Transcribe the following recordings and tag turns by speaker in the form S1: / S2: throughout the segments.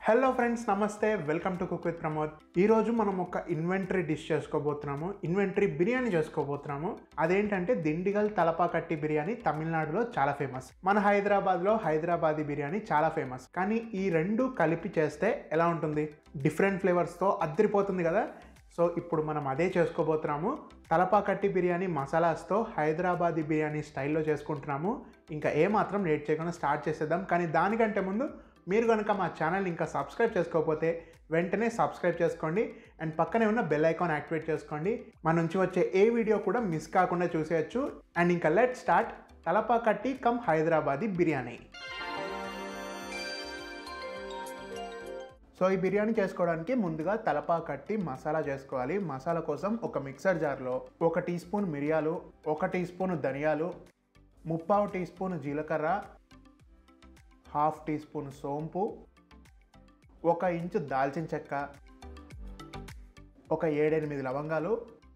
S1: hello friends నమస్తే welcome to cook with Pramod ఈ రోజు మనం ఒక ఇన్వెంటరీ డిష్ చేసుకోబోతున్నాము ఇన్వెంటరీ బిర్యానీ చేసుకోబోతున్నాము అదేంటంటే దిండిగల్ తలపా కట్టి బిర్యానీ తమిళనాడులో చాలా ఫేమస్ మన హైదరాబాద్ లో హైదరాబాదీ బిర్యానీ చాలా ఫేమస్ కానీ ఈ రెండు కలిపి చేస్తే ఎలా ఉంటుంది డిఫరెంట్ ఫ్లేవర్స్ తో అద్దరిపోతుంది కదా సో ఇప్పుడు మనం అదే చేసుకోబోతున్నాము తలపా కట్టి బిర్యానీ మసాలాస్తో హైదరాబాదీ బిర్యానీ స్టైల్లో చేసుకుంటున్నాము ఇంకా ఏమాత్రం లేట్ చేయకుండా స్టార్ట్ చేసేద్దాం కానీ దానికంటే ముందు మీరు కనుక మా ఛానల్ ఇంకా సబ్స్క్రైబ్ చేసుకోకపోతే వెంటనే సబ్స్క్రైబ్ చేసుకోండి అండ్ పక్కనే ఉన్న బెల్ ఐకాన్ యాక్టివేట్ చేసుకోండి మన నుంచి వచ్చే ఏ వీడియో కూడా మిస్ కాకుండా చూసేయచ్చు అండ్ ఇంకా let start Thalappakatti cum Hyderabadi biryani so ఈ బిర్యానీ చేసుకోవడానికి ముందుగా తలపా కట్టి మసాలా చేసుకోవాలి మసాలా కోసం ఒక మిక్సర్ జార్లో ఒక టీ స్పూన్ మిరియాలు ఒక టీ స్పూన్ ధనియాలు ముప్పావు టీ స్పూన్ జీలకర్ర హాఫ్ టీ స్పూన్ సోంపు ఒక ఇంచు దాల్చిన చెక్క ఒక ఏడెనిమిది లవంగాలు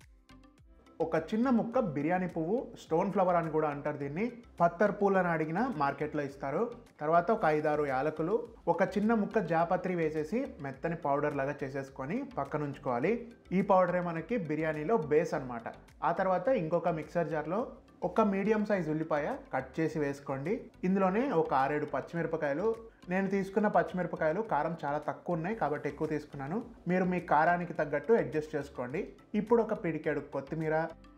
S1: ఒక చిన్న ముక్క బిర్యానీ పువ్వు స్టోన్ ఫ్లవర్ అని కూడా అంటారు దీన్ని పత్తర్ పూలని అడిగిన మార్కెట్లో ఇస్తారు తర్వాత ఒక ఐదారు యాలకులు ఒక చిన్న ముక్క జాపత్రి వేసేసి మెత్తని పౌడర్ లాగా చేసేసుకొని పక్కన ఉంచుకోవాలి ఈ పౌడరే మనకి బిర్యానీలో బేస్ అన్నమాట ఆ తర్వాత ఇంకొక మిక్సర్ జార్లో ఒక మీడియం సైజ్ ఉల్లిపాయ కట్ చేసి వేసుకోండి ఇందులోనే ఒక ఆరేడు పచ్చిమిరపకాయలు నేను తీసుకున్న పచ్చిమిరపకాయలు కారం చాలా తక్కువ ఉన్నాయి కాబట్టి ఎక్కువ తీసుకున్నాను మీరు మీ కారానికి తగ్గట్టు అడ్జస్ట్ చేసుకోండి ఇప్పుడు ఒక పిడికెడు కొత్తిమీర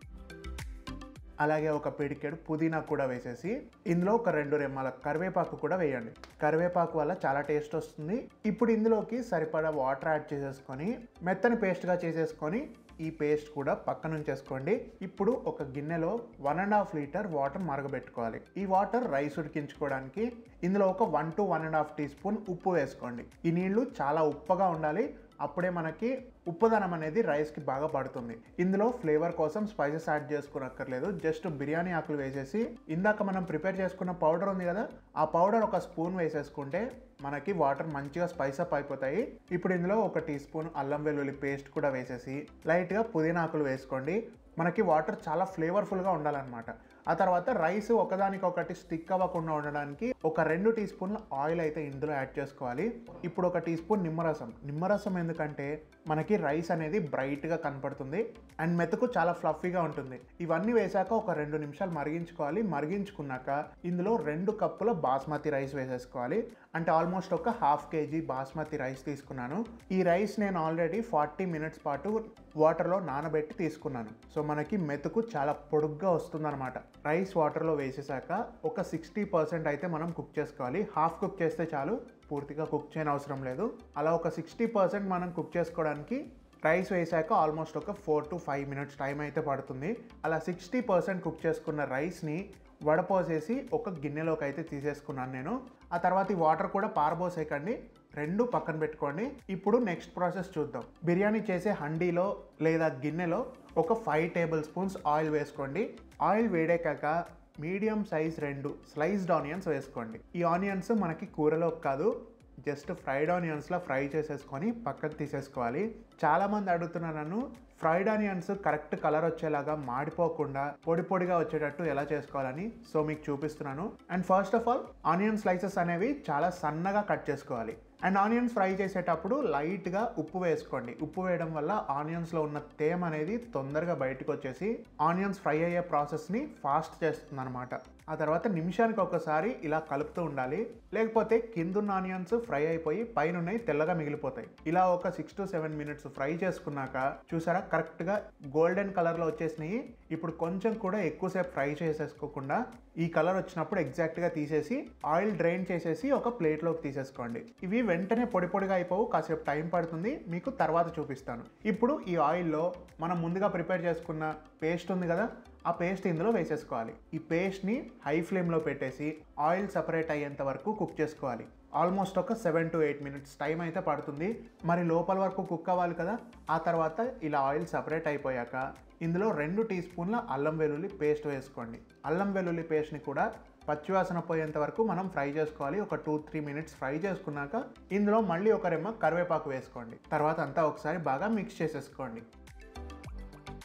S1: అలాగే ఒక పిడికెడు పుదీనా కూడా వేసేసి ఇందులో ఒక రెండు రెమ్మల కరివేపాకు కూడా వేయండి కరివేపాకు వల్ల చాలా టేస్ట్ వస్తుంది ఇప్పుడు ఇందులోకి సరిపడా వాటర్ యాడ్ చేసేసుకొని మెత్తని పేస్ట్గా చేసేసుకొని ఈ పేస్ట్ కూడా పక్కన ఉంచేసుకోండి ఇప్పుడు ఒక గిన్నెలో one and half litre water మరగబెట్టుకోవాలి ఈ వాటర్ రైస్ ఉడికించుకోవడానికి ఇందులో ఒక one to one and half teaspoon ఉప్పు వేసుకోండి ఈ నీళ్లు చాలా ఉప్పగా ఉండాలి అప్పుడే మనకి ఉప్పుదనం అనేది రైస్కి బాగా పడుతుంది ఇందులో ఫ్లేవర్ కోసం స్పైసెస్ యాడ్ చేసుకోనక్కర్లేదు జస్ట్ బిర్యానీ ఆకులు వేసేసి ఇందాక మనం ప్రిపేర్ చేసుకున్న పౌడర్ ఉంది కదా ఆ పౌడర్ ఒక స్పూన్ వేసేసుకుంటే మనకి వాటర్ మంచిగా స్పైస్ అప్ అయిపోతాయి ఇప్పుడు ఇందులో ఒక టీ స్పూన్ అల్లం వెల్లుల్లి పేస్ట్ కూడా వేసేసి లైట్గా పుదీనా ఆకులు వేసుకోండి మనకి వాటర్ చాలా ఫ్లేవర్ఫుల్గా ఉండాలన్నమాట ఆ తర్వాత రైస్ ఒకదానికొకటి స్టిక్ అవ్వకుండా ఉండడానికి ఒక రెండు టీ స్పూన్ల ఆయిల్ అయితే ఇందులో యాడ్ చేసుకోవాలి ఇప్పుడు ఒక టీ స్పూన్ నిమ్మరసం నిమ్మరసం ఎందుకంటే మనకి రైస్ అనేది బ్రైట్గా కనపడుతుంది అండ్ మెతుకు చాలా ఫ్లఫీగా ఉంటుంది ఇవన్నీ వేసాక ఒక రెండు నిమిషాలు మరిగించుకోవాలి మరిగించుకున్నాక ఇందులో రెండు కప్పుల బాస్మతి రైస్ వేసేసుకోవాలి అంటే ఆల్మోస్ట్ ఒక హాఫ్ కేజీ బాస్మతి రైస్ తీసుకున్నాను ఈ రైస్ నేను ఆల్రెడీ ఫార్టీ మినిట్స్ పాటు వాటర్లో నానబెట్టి తీసుకున్నాను సో మనకి మెతుకు చాలా పొడుగ్గా వస్తుందన్నమాట రైస్ వాటర్లో వేసేసాక ఒక సిక్స్టీ పర్సెంట్ అయితే మనం కుక్ చేసుకోవాలి హాఫ్ కుక్ చేస్తే చాలు పూర్తిగా కుక్ చేయని అవసరం లేదు అలా ఒక సిక్స్టీ పర్సెంట్ మనం కుక్ చేసుకోవడానికి రైస్ వేసాక ఆల్మోస్ట్ ఒక four to five minutes time అయితే పడుతుంది అలా సిక్స్టీ పర్సెంట్ కుక్ చేసుకున్న రైస్ని వడపోసేసి ఒక గిన్నెలోకి అయితే తీసేసుకున్నాను నేను ఆ తర్వాత ఈ వాటర్ కూడా పారబోసేయకండి రెండు పక్కన పెట్టుకోండి ఇప్పుడు నెక్స్ట్ ప్రాసెస్ చూద్దాం బిర్యానీ చేసే హండీలో లేదా గిన్నెలో ఒక ఫైవ్ టేబుల్ స్పూన్స్ ఆయిల్ వేసుకోండి ఆయిల్ వేడేకాక మీడియం సైజ్ రెండు స్లైస్డ్ ఆనియన్స్ వేసుకోండి ఈ ఆనియన్స్ మనకి కూరలో కాదు జస్ట్ ఫ్రైడ్ ఆనియన్స్లో ఫ్రై చేసేసుకొని పక్కకు తీసేసుకోవాలి చాలామంది అడుగుతున్నారు నన్ను ఫ్రైడ్ ఆనియన్స్ కరెక్ట్ కలర్ వచ్చేలాగా మాడిపోకుండా పొడి పొడిగా వచ్చేటట్టు ఎలా చేసుకోవాలని సో మీకు చూపిస్తున్నాను and first of all onion slices అనేవి చాలా సన్నగా కట్ చేసుకోవాలి అండ్ ఆనియన్స్ ఫ్రై చేసేటప్పుడు లైట్గా ఉప్పు వేసుకోండి ఉప్పు వేయడం వల్ల ఆనియన్స్లో ఉన్న తేమ అనేది తొందరగా బయటకు వచ్చేసి ఆనియన్స్ ఫ్రై అయ్యే ప్రాసెస్ని ఫాస్ట్ చేస్తుంది అనమాట ఆ తర్వాత నిమిషానికి ఒకసారి ఇలా కలుపుతూ ఉండాలి లేకపోతే కిందున్న ఆనియన్స్ ఫ్రై అయిపోయి పైన ఉన్నాయి తెల్లగా మిగిలిపోతాయి ఇలా ఒక six to seven minutes fry చేసుకున్నాక చూసారా కరెక్ట్గా గోల్డెన్ కలర్లో వచ్చేసినాయి ఇప్పుడు కొంచెం కూడా ఎక్కువసేపు ఫ్రై చేసేసుకోకుండా ఈ కలర్ వచ్చినప్పుడు ఎగ్జాక్ట్గా తీసేసి ఆయిల్ డ్రైన్ చేసేసి ఒక ప్లేట్లోకి తీసేసుకోండి ఇవి వెంటనే పొడి పొడిగా అయిపోవు కాసేపు టైం పడుతుంది మీకు తర్వాత చూపిస్తాను ఇప్పుడు ఈ ఆయిల్లో మనం ముందుగా ప్రిపేర్ చేసుకున్న పేస్ట్ ఉంది కదా ఆ పేస్ట్ ఇందులో వేసేసుకోవాలి ఈ పేస్ట్ని హై ఫ్లేమ్లో పెట్టేసి ఆయిల్ సపరేట్ అయ్యేంత వరకు కుక్ చేసుకోవాలి ఆల్మోస్ట్ ఒక seven to eight minutes time అయితే పడుతుంది మరి లోపల వరకు కుక్ అవ్వాలి కదా ఆ తర్వాత ఇలా ఆయిల్ సపరేట్ అయిపోయాక ఇందులో రెండు టీ స్పూన్ల అల్లం వెల్లుల్లి పేస్ట్ వేసుకోండి అల్లం వెల్లుల్లి పేస్ట్ని కూడా పచ్చివాసన పోయేంత వరకు మనం ఫ్రై చేసుకోవాలి ఒక టూ త్రీ మినిట్స్ ఫ్రై చేసుకున్నాక ఇందులో మళ్ళీ ఒక రెమ్మ కరివేపాకు వేసుకోండి తర్వాత అంతా ఒకసారి బాగా మిక్స్ చేసేసుకోండి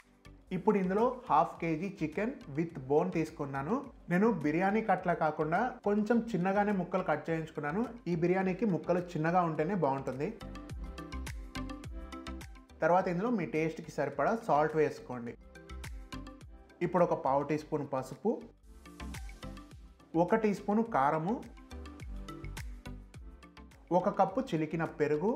S1: ఇప్పుడు ఇందులో half KG chicken with bone తీసుకున్నాను నేను బిర్యానీ కట్ల కాకుండా కొంచెం చిన్నగానే ముక్కలు కట్ చేయించుకున్నాను ఈ బిర్యానీకి ముక్కలు చిన్నగా ఉంటేనే బాగుంటుంది తర్వాత ఇందులో మీ టేస్ట్కి సరిపడా సాల్ట్ వేసుకోండి ఇప్పుడు ఒక పావు టీ స్పూన్ పసుపు ఒక టీ స్పూన్ కారము ఒక కప్పు చిలికిన పెరుగు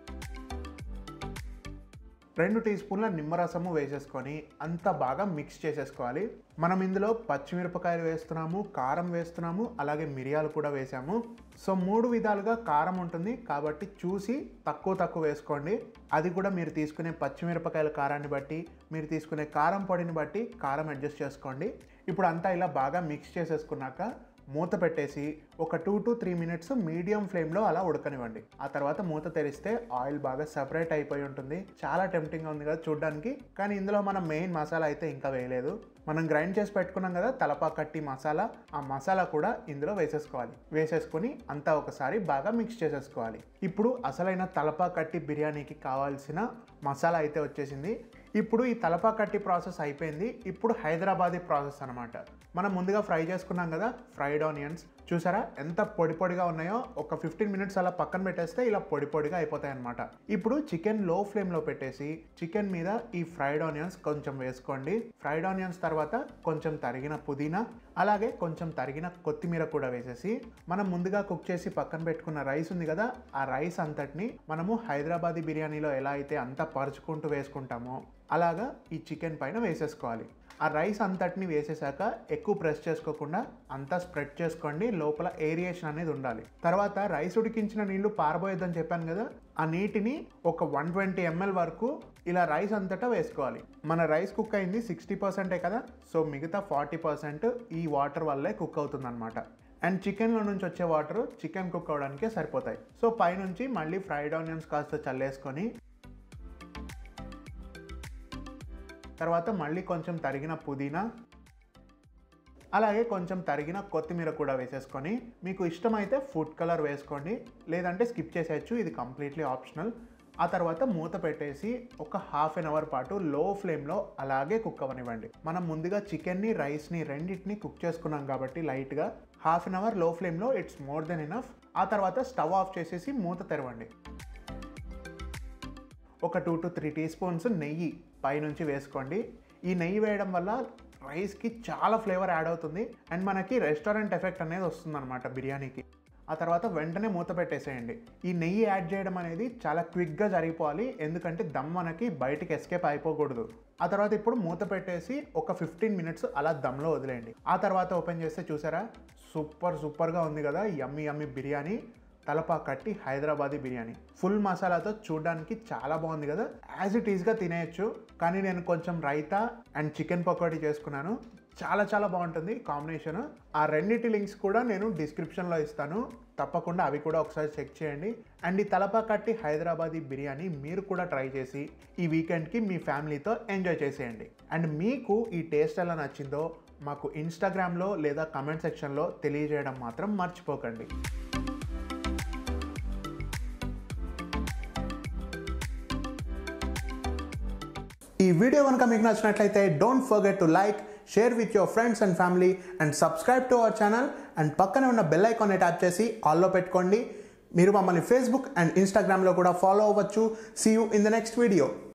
S1: రెండు టీ స్పూన్ల నిమ్మరసము వేసేసుకొని అంత బాగా మిక్స్ చేసేసుకోవాలి మనం ఇందులో పచ్చిమిరపకాయలు వేస్తున్నాము కారం వేస్తున్నాము అలాగే మిరియాలు కూడా వేసాము సో మూడు విధాలుగా కారం ఉంటుంది కాబట్టి చూసి తక్కువ తక్కువ వేసుకోండి అది కూడా మీరు తీసుకునే పచ్చిమిరపకాయల కారాన్ని బట్టి మీరు తీసుకునే కారం పొడిని బట్టి కారం అడ్జస్ట్ చేసుకోండి ఇప్పుడు అంతా ఇలా బాగా మిక్స్ చేసేసుకున్నాక మూత పెట్టేసి ఒక two to three minutes medium ఫ్లేమ్లో అలా ఉడకనివ్వండి ఆ తర్వాత మూత తెరిస్తే ఆయిల్ బాగా సపరేట్ అయిపోయి ఉంటుంది చాలా టెంప్టింగ్గా ఉంది కదా చూడడానికి కానీ ఇందులో మనం మెయిన్ మసాలా అయితే ఇంకా వేయలేదు మనం గ్రైండ్ చేసి పెట్టుకున్నాం కదా తలపా కట్టి మసాలా ఆ మసాలా కూడా ఇందులో వేసేసుకోవాలి వేసేసుకొని అంతా ఒకసారి బాగా మిక్స్ చేసేసుకోవాలి ఇప్పుడు అసలైన తలపా కట్టి బిర్యానీకి కావాల్సిన మసాలా అయితే వచ్చేసింది ఇప్పుడు ఈ తలపా కట్టి ప్రాసెస్ అయిపోయింది ఇప్పుడు హైదరాబాదీ ప్రాసెస్ అనమాట మనం ముందుగా ఫ్రై చేసుకున్నాం కదా ఫ్రైడ్ ఆనియన్స్ చూసారా ఎంత పొడి పొడిగా ఉన్నాయో ఒక ఫిఫ్టీన్ మినిట్స్ అలా పక్కన పెట్టేస్తే ఇలా పొడి పొడిగా అయిపోతాయి అనమాట ఇప్పుడు చికెన్ లో ఫ్లేమ్లో పెట్టేసి చికెన్ మీద ఈ ఫ్రైడ్ ఆనియన్స్ కొంచెం వేసుకోండి ఫ్రైడ్ ఆనియన్స్ తర్వాత కొంచెం తరిగిన పుదీనా అలాగే కొంచెం తరిగిన కొత్తిమీర కూడా వేసేసి మనం ముందుగా కుక్ చేసి పక్కన పెట్టుకున్న రైస్ ఉంది కదా ఆ రైస్ అంతటిని మనము హైదరాబాదీ బిర్యానీలో ఎలా అయితే అంతా పరుచుకుంటూ వేసుకుంటామో అలాగా ఈ చికెన్ పైన వేసేసుకోవాలి ఆ రైస్ అంతటిని వేసేసాక ఎక్కువ ప్రెస్ చేసుకోకుండా అంతా స్ప్రెడ్ చేసుకోండి లోపల ఏరియేషన్ అనేది ఉండాలి తర్వాత రైస్ ఉడికించిన నీళ్లు పారబోయొద్దని చెప్పాను కదా ఆ నీటిని ఒక వన్ ట్వంటీ ఎంఎల్ వరకు ఇలా రైస్ అంతటా వేసుకోవాలి మన రైస్ కుక్ అయింది సిక్స్టీ పర్సెంటే కదా సో మిగతా ఫార్టీ పర్సెంట్ ఈ వాటర్ వల్లే కుక్ అవుతుంది అనమాట అండ్ చికెన్లో నుంచి వచ్చే వాటర్ చికెన్ కుక్ అవడానికే సరిపోతాయి సో పైనుంచి మళ్ళీ ఫ్రైడ్ ఆనియన్స్ కాస్త చల్లేసుకొని తర్వాత మళ్ళీ కొంచెం తరిగిన పుదీనా అలాగే కొంచెం తరిగిన కొత్తిమీర కూడా వేసేసుకొని మీకు ఇష్టమైతే ఫుడ్ కలర్ వేసుకోండి లేదంటే స్కిప్ చేసేయచ్చు ఇది కంప్లీట్లీ ఆప్షనల్ ఆ తర్వాత మూత పెట్టేసి ఒక హాఫ్ అన్ అవర్ పాటు లో ఫ్లేమ్లో అలాగే కుక్ అవ్వనివ్వండి మనం ముందుగా చికెన్ని రైస్ని రెండింటిని కుక్ చేసుకున్నాం కాబట్టి లైట్గా హాఫ్ అన్ అవర్ లో ఫ్లేమ్లో ఇట్స్ మోర్ దెన్ ఇనఫ్ ఆ తర్వాత స్టవ్ ఆఫ్ చేసేసి మూత తెరవండి ఒక two to three teaspoons నెయ్యి పైనుంచి వేసుకోండి ఈ నెయ్యి వేయడం వల్ల రైస్కి చాలా ఫ్లేవర్ యాడ్ అవుతుంది అండ్ మనకి రెస్టారెంట్ ఎఫెక్ట్ అనేది వస్తుందన్నమాట బిర్యానీకి ఆ తర్వాత వెంటనే మూత పెట్టేసేయండి ఈ నెయ్యి యాడ్ చేయడం అనేది చాలా క్విక్గా జరిగిపోవాలి ఎందుకంటే దమ్ మనకి బయటికి ఎస్కేప్ అయిపోకూడదు ఆ తర్వాత ఇప్పుడు మూత పెట్టేసి ఒక ఫిఫ్టీన్ మినిట్స్ అలా దమ్లో వదిలేయండి ఆ తర్వాత ఓపెన్ చేస్తే చూసారా సూపర్ సూపర్గా ఉంది కదా యమ్మీ యమ్మీ బిర్యానీ తలపా కట్టి హైదరాబాదీ బిర్యానీ ఫుల్ మసాలాతో చూడడానికి చాలా బాగుంది కదా యాజ్ ఇట్ ఈస్గా తినేయచ్చు కానీ నేను కొంచెం రైతా అండ్ చికెన్ పకోడీ చేసుకున్నాను చాలా చాలా బాగుంటుంది కాంబినేషన్ ఆ రెండింటి లింక్స్ కూడా నేను డిస్క్రిప్షన్లో ఇస్తాను తప్పకుండా అవి కూడా ఒకసారి చెక్ చేయండి అండ్ ఈ తలపా కట్టి హైదరాబాదీ బిర్యానీ మీరు కూడా ట్రై చేసి ఈ వీకెండ్కి మీ ఫ్యామిలీతో ఎంజాయ్ చేసేయండి అండ్ మీకు ఈ టేస్ట్ ఎలా నచ్చిందో మాకు ఇన్స్టాగ్రామ్లో లేదా కమెంట్ సెక్షన్లో తెలియజేయడం మాత్రం మర్చిపోకండి ఈ వీడియో కనుక మీకు నచ్చినట్లయితే don't forget to like share with your friends and family and subscribe to our channel and పక్కనే ఉన్న బెల్ ఐకాన్ని ట్యాప్ చేసి ఆల్లో పెట్టుకోండి మీరు మమ్మల్ని ఫేస్బుక్ అండ్ ఇన్స్టాగ్రామ్లో కూడా ఫాలో అవ్వచ్చు see you in the next video